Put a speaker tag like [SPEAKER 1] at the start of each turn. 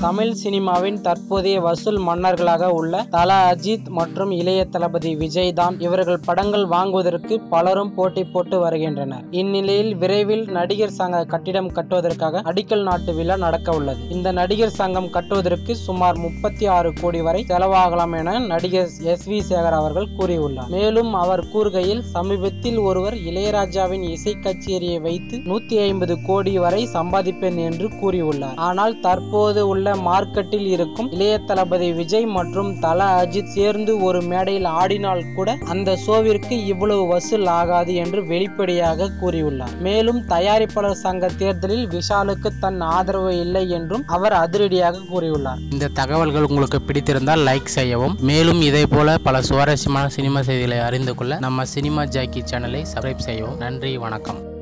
[SPEAKER 1] தமிழ் சினிமாவின் தற்போதைய வசூல் மன்னர்களாக உள்ள தல அஜித் மற்றும் இளைய தளபதி விஜய் தான் இவர்கள் படங்கள் வாங்குவதற்கு பலரும் போட்டி போட்டு வருகின்றனர் இந்நிலையில் விரைவில் நடிகர் சங்க கட்டிடம் கட்டுவதற்காக அடிக்கல் நாட்டு விழா நடக்க உள்ளது இந்த நடிகர் சங்கம் கட்டுவதற்கு சுமார் முப்பத்தி ஆறு கோடி வரை செலவாகலாம் என நடிகர் எஸ் வி சேகர் அவர்கள் கூறியுள்ளார் மேலும் அவர் கூறுகையில் சமீபத்தில் ஒருவர் இளையராஜாவின் இசை கச்சேரியை வைத்து நூத்தி ஐம்பது கோடி வரை சம்பாதிப்பேன் என்று கூறியுள்ளார் ஆனால் தற்போது உள்ள மார்க்கெட்டில் இருக்கும் இளைய தளபதி விஜய் மற்றும் தல அஜித் சேர்ந்து ஒரு மேடையில் ஆடினால் கூட அந்த ஷோவிற்கு இவ்வளவு வசூல் ஆகாது என்று வெளிப்படையாக கூறியுள்ளார் மேலும் தயாரிப்பாளர் சங்க தேர்தலில் விஷாலுக்கு தன் ஆதரவு இல்லை என்றும் அவர் அதிரடியாக கூறியுள்ளார் இந்த தகவல்கள் உங்களுக்கு பிடித்திருந்தால் லைக் செய்யவும் மேலும் இதே போல பல சுவாரஸ்யமான சினிமா செய்திகளை அறிந்து கொள்ள நம்ம சினிமா ஜாக்கி சேனலை சப்ஸ்கிரைப் செய்யவும் நன்றி வணக்கம்